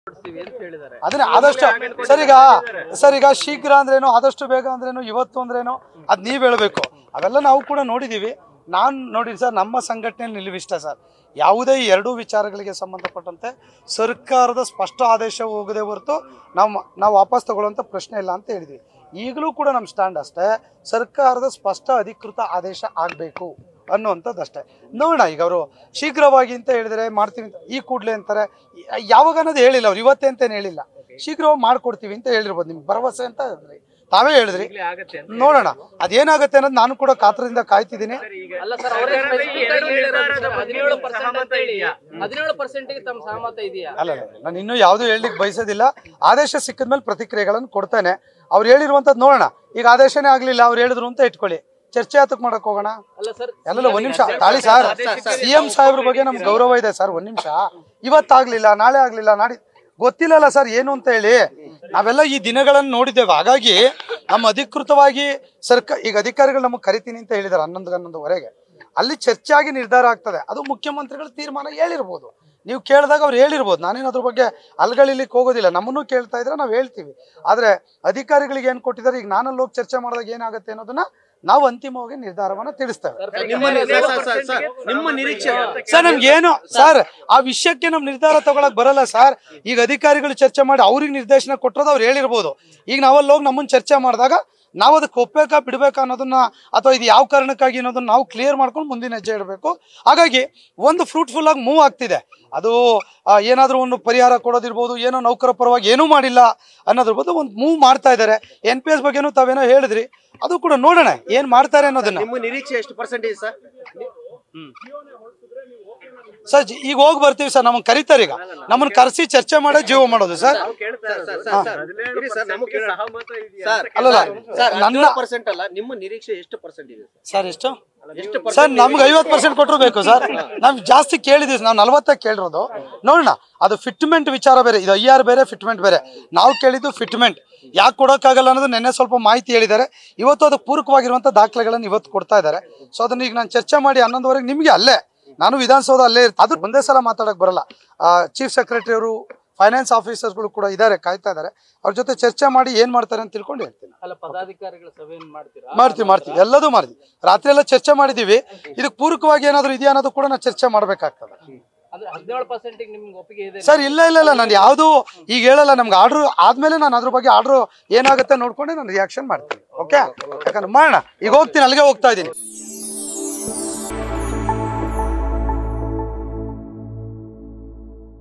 ಕೊಡ್ತೀವಿ ಅಂತ ಹೇಳಿದ್ದಾರೆ ಅದನ್ನ ಆದಷ್ಟು ಸರ್ ಈಗ ಸರ್ ಈಗ ಶೀಘ್ರ ಅಂದ್ರೇನು ಆದಷ್ಟು ಬೇಗ ಅಂದ್ರೇನು ಇವತ್ತು ಅಂದ್ರೇನು ಅದ್ ನೀವ್ ಹೇಳ್ಬೇಕು ಅವೆಲ್ಲ ನಾವು ಕೂಡ ನೋಡಿದೀವಿ ನಾನು ನೋಡಿ ಸರ್ ನಮ್ಮ ಸಂಘಟನೆಯಲ್ಲಿ ನಿಲುವಿಷ್ಟ ಸರ್ ಯಾವುದೇ ಈ ಎರಡೂ ವಿಚಾರಗಳಿಗೆ ಸಂಬಂಧಪಟ್ಟಂತೆ ಸರ್ಕಾರದ ಸ್ಪಷ್ಟ ಆದೇಶ ಹೋಗದೆ ಹೊರತು ನಾವು ನಾವು ವಾಪಸ್ ತಗೊಳ್ಳುವಂಥ ಪ್ರಶ್ನೆ ಇಲ್ಲ ಅಂತ ಹೇಳಿದ್ವಿ ಈಗಲೂ ಕೂಡ ನಮ್ಮ ಸ್ಟ್ಯಾಂಡ್ ಅಷ್ಟೇ ಸರ್ಕಾರದ ಸ್ಪಷ್ಟ ಅಧಿಕೃತ ಆದೇಶ ಆಗಬೇಕು ಅನ್ನುವಂಥದ್ದು ಅಷ್ಟೇ ನೋಡೋಣ ಈಗ ಅವರು ಶೀಘ್ರವಾಗಿ ಅಂತ ಹೇಳಿದ್ರೆ ಮಾಡ್ತೀವಿ ಅಂತ ಈ ಕೂಡಲೇ ಅಂತಾರೆ ಯಾವಾಗ ಅನ್ನೋದು ಹೇಳಿಲ್ಲ ಅವ್ರು ಇವತ್ತೇ ಅಂತೇನು ಹೇಳಿಲ್ಲ ಶೀಘ್ರವಾಗಿ ಮಾಡ್ಕೊಡ್ತೀವಿ ಅಂತ ಹೇಳಿರ್ಬೋದು ನಿಮ್ಗೆ ಭರವಸೆ ಅಂತ ಹೇಳಿದ್ರಿ ತಾವೇ ಹೇಳಿದ್ರಿ ಈಗಲೇ ಆಗತ್ತೆ ಅಂತ ನೋಡೋಣ ಅದೇನಾಗುತ್ತೆ ಅನ್ನೋದು ನಾನು ಕೂಡ ಕಾತ್ರದಿಂದ ಕಾಯ್ತಿದ್ದೀನಿ ಅಲ್ಲ ಸರ್ ಅವರೇ specific ಆಗಿ ಹೇಳಿರೋದು ಸರ್, ಹದಿನೇಳು ಪರ್ಸೆಂಟ್ ಅಂತ ಹೇಳಿ ಹದಿನೇಳು ಪರ್ಸೆಂಟ್ಗೆ ತಮ್ಮ ಸಹಮತ ಇದೆಯಾ ಅಲ್ಲ ಅಲ್ಲ, ಅಲ್ಲ. ನಾನು ಇನ್ನೂ ಯಾವುದೂ ಹೇಳಲಿಕ್ಕೆ ಬಯಸೋದಿಲ್ಲ ಆದೇಶ ಸಿಕ್ಕಿದ ಮೇಲೆ ಪ್ರತಿಕ್ರಿಯೆಗಳನ್ನು ಕೊಡ್ತೇನೆ ಅವ್ರು ಹೇಳಿರುವಂಥದ್ದು ನೋಡೋಣ ಈಗ ಆದೇಶನೇ ಆಗಲಿಲ್ಲ ಅವ್ರು ಹೇಳಿದ್ರು ಅಂತ ಇಟ್ಕೊಳ್ಳಿ ಚರ್ಚೆ ಹತ್ತಕ್ಕೆ ಮಾಡಕ್ ಹೋಗೋಣ ಅಲ್ಲ ಸರ್ ಎಲ್ಲ ಒಂದ್ ನಿಮಿಷ ತಾಳಿ ಸರ್ ಸಿಎಂ ಸಾಹೇಬ್ರ ಬಗ್ಗೆ ನಮ್ಗೆ ಗೌರವ ಇದೆ ಸರ್ ಒಂದ್ ನಿಮಿಷ ಇವತ್ತಾಗ್ಲಿಲ್ಲ ನಾಳೆ ಆಗ್ಲಿಲ್ಲ ನಾಡಿ ಗೊತ್ತಿಲ್ಲಲ್ಲ ಸರ್ ಏನು ಅಂತ ಹೇಳಿ ನಾವೆಲ್ಲ ಈ ದಿನಗಳನ್ನು ನೋಡಿದ್ದೇವೆ ಹಾಗಾಗಿ ನಮ್ಮ ಅಧಿಕೃತವಾಗಿ ಸರ್ಕ ಈಗ ಅಧಿಕಾರಿಗಳು ನಮಗೆ ಕರಿತೀನಿ ಅಂತ ಹೇಳಿದ್ದಾರೆ ಹನ್ನೊಂದು ಹನ್ನೊಂದುವರೆಗೆ ಅಲ್ಲಿ ಚರ್ಚೆ ಆಗಿ ನಿರ್ಧಾರ ಆಗ್ತದೆ ಅದು ಮುಖ್ಯಮಂತ್ರಿಗಳ ತೀರ್ಮಾನ ಹೇಳಿರ್ಬೋದು ನೀವು ಕೇಳಿದಾಗ ಅವ್ರು ಹೇಳಿರ್ಬೋದು ನಾನೇನು ಅದ್ರ ಬಗ್ಗೆ ಅಲ್ಗಳಿಲಿಕ್ಕೆ ಹೋಗೋದಿಲ್ಲ ನಮ್ಮನ್ನು ಕೇಳ್ತಾ ಇದ್ರೆ ನಾವು ಹೇಳ್ತೀವಿ ಆದ್ರೆ ಅಧಿಕಾರಿಗಳಿಗೆ ಏನು ಕೊಟ್ಟಿದ್ದಾರೆ ಈಗ ನಾನಲ್ಲಿ ಹೋಗಿ ಚರ್ಚೆ ಮಾಡಿದಾಗ ಏನಾಗುತ್ತೆ ಅನ್ನೋದನ್ನ ನಾವು ಅಂತಿಮವಾಗಿ ನಿರ್ಧಾರವನ್ನ ತಿಳಿಸ್ತೇವೆ ನಿಮ್ಮ ನಿ- ಸರ್, ಸರ್, ಸರ್, ಸರ್, ನಿಮ್ಮ ನಿರೀಕ್ಷೆ ಸರ್ ನಮ್ಗೆ ಏನು ಸರ್ ಆ ವಿಷಯಕ್ಕೆ ನಮ್ ನಿರ್ಧಾರ ತಗೊಳಕ್ ಬರಲ್ಲ ಸರ್ ಈಗ ಅಧಿಕಾರಿಗಳು ಚರ್ಚೆ ಮಾಡಿ ಅವ್ರಿಗೆ ನಿರ್ದೇಶನ ಕೊಟ್ಟರೋದು ಅವ್ರು ಹೇಳಿರ್ಬೋದು ಈಗ ನಾವಲ್ಲಿ ಹೋಗಿ ನಮ್ಮನ್ನ ಚರ್ಚೆ ಮಾಡಿದಾಗ ನಾವು ಅದಕ್ಕೆ ಒಪ್ಬೇಕಾ ಬಿಡ್ಬೇಕಾ ಅನ್ನೋದನ್ನ ಅಥವಾ ಇದು ಯಾವ ಕಾರಣಕ್ಕಾಗಿ ಅನ್ನೋದನ್ನ ನಾವು ಕ್ಲಿಯರ್ ಮಾಡ್ಕೊಂಡು ಮುಂದಿನ ಹೆಜ್ಜೆ ಇಡಬೇಕು ಹಾಗಾಗಿ ಒಂದು ಫ್ರೂಟ್ಫುಲ್ ಆಗಿ ಮೂವ್ ಆಗ್ತಿದೆ ಅದು ಆ, ಏನಾದ್ರೂ ಒಂದು ಪರಿಹಾರ ಕೊಡೋದಿರ್ಬೋದು ಏನೋ ನೌಕರ ಪರವಾಗಿ ಏನೂ ಮಾಡಿಲ್ಲ ಅನ್ನೋದ್ರ ಬದಲು ಒಂದು ಮೂವ್ ಮಾಡ್ತಾ ಇದ್ದಾರೆ ಎನ್ ಪಿ ಎಸ್ ಬಗ್ಗೆನೂ ತಾವೇನೋ ಹೇಳಿದ್ರಿ ಅದು ಕೂಡ ನೋಡೋಣ ಏನ್ ಮಾಡ್ತಾರೆ ಅನ್ನೋದನ್ನ ನಿಮ್ಮ ನಿರೀಕ್ಷೆ ಎಷ್ಟು ಪರ್ಸೆಂಟೇಜ್ ಸರ್ ಸರ್ ಜಿ- ಈಗ ಹೋಗಿ ಬರ್ತೀವಿ ಸರ್ ನಮ್ಮನ್ನ ಕರೀತಾರೆ ಈಗ ನಮ್ಮನ್ನ ಕರೆಸಿ ಚರ್ಚೆ ಮಾಡೋ ಜೀವ ಮಾಡೋದು ಸರ್ ಸರ್ ಅಲ್ಲಲ್ಲ ಸರ್ ನನ್ನ ಪರ್ಸೆಂಟ್ ಅಲ್ಲ ನಿಮ್ಮ ನಿರೀಕ್ಷೆ ಎಷ್ಟು ಪರ್ಸೆಂಟ್ ಇದೆ ಸರ್ ಎಷ್ಟು ಎಷ್ಟು ಸರ್ ನಮ್ಗೆ ಐವತ್ತು ಪರ್ಸೆಂಟ್ ಕೊಟ್ಟರು ಬೇಕು ಸರ್ ನಾವು ಜಾಸ್ತಿ ಕೇಳಿದೀವಿ ನಾವು ನಲ್ವತ್ತಕ್ಕೆ ಕೇಳಿರೋದು ನೋಡೋಣ ಅದು ಫಿಟ್ಮೆಂಟ್ ವಿಚಾರ ಬೇರೆ ಇದು ಐ ಆರ್ ಬೇರೆ ಫಿಟ್ಮೆಂಟ್ ಬೇರೆ ನಾವು ಕೇಳಿದ್ದು ಫಿಟ್ಮೆಂಟ್ ಯಾಕೆ ಕೊಡೋಕ್ಕಾಗಲ್ಲ ಅನ್ನೋದು ನೆನ್ನೆ ಸ್ವಲ್ಪ ಮಾಹಿತಿ ಹೇಳಿದ್ದಾರೆ ಇವತ್ತು ಅದಕ್ಕೆ ಪೂರಕವಾಗಿರುವಂಥ ದಾಖಲೆಗಳನ್ನು ಇವತ್ತು ಕೊಡ್ತಾ ಇದ್ದಾರೆ ಸೊ ಅದನ್ನ ಈಗ ನಾನು ಚರ್ಚೆ ಮಾಡಿ ಹನ್ನೊಂದುವರೆಗೆ ನಿಮಗೆ ಅಲ್ಲೇ ನಾನು ವಿಧಾನಸೌಧ ಅಲ್ಲೇ ಇರ್ತೀನಿ ಅದು ಒಂದೇ ಸಲ ಮಾತಾಡಕ್ ಬರಲ್ಲ ಚೀಫ್ ಸೆಕ್ರೆಟರಿ ಅವರು ಫೈನಾನ್ಸ್ ಆಫೀಸರ್ಸ್ಗಳು ಕೂಡ ಇದ್ದಾರೆ ಕಾಯ್ತಾ ಇದ್ದಾರೆ ಅವ್ರ ಜೊತೆ ಚರ್ಚೆ ಮಾಡಿ ಏನ್ ಮಾಡ್ತಾರೆ ಅಂತ ತಿಳ್ಕೊಂಡು ಹೇಳ್ತೀನಿ ಅಲ್ಲ ಪದಾಧಿಕಾರಿಗಳ ಸಭೆಯನ್ನು ಮಾಡ್ತೀರಾ ಮಾಡ್ತೀವಿ ಮಾಡ್ತೀವಿ ಎಲ್ಲದೂ ಮಾಡ್ತೀವಿ ರಾತ್ರಿ ಎಲ್ಲ ಚರ್ಚೆ ಮಾಡಿದೀವಿ ಇದಕ್ಕೆ ಪೂರಕವಾಗಿ ಏನಾದ್ರು ಇದೆಯಾ ಅನ್ನೋದು ಕೂಡ ನಾವು ಚರ್ಚೆ ಮಾಡ್ಬೇಕಾಗ್ತದೆ ಅಂದ್ರೆ ಹದಿನೇಳು ಪರ್ಸೆಂಟ್ ನಿಮ್ಗೆ ಒಪ್ಪಿಗೆ ಇದೆ ಸರ್ ಇಲ್ಲ ಇಲ್ಲ ಇಲ್ಲ ನಾನು ಯಾವುದು ಈಗ ಹೇಳಲ್ಲ ನಮ್ಗೆ ಆರ್ಡರ್ ಆದ್ಮೇಲೆ ನಾನು ಅದ್ರ ಬಗ್ಗೆ ಆರ್ಡರ್ ಏನಾಗುತ್ತೆ ನೋಡ್ಕೊಂಡೆ ನಾನು ರಿಯಾಕ್ಷನ್ ಮಾಡ್ತೀನಿ ಓಕೆ ಯಾಕಂದ್ರೆ ಮಾಡೋಣ ಈಗ ಹೋಗ್ತೀನಿ ಅಲ್ಲಿಗೆ ಹೋಗ್ತಾ ಇದ್ದೀನಿ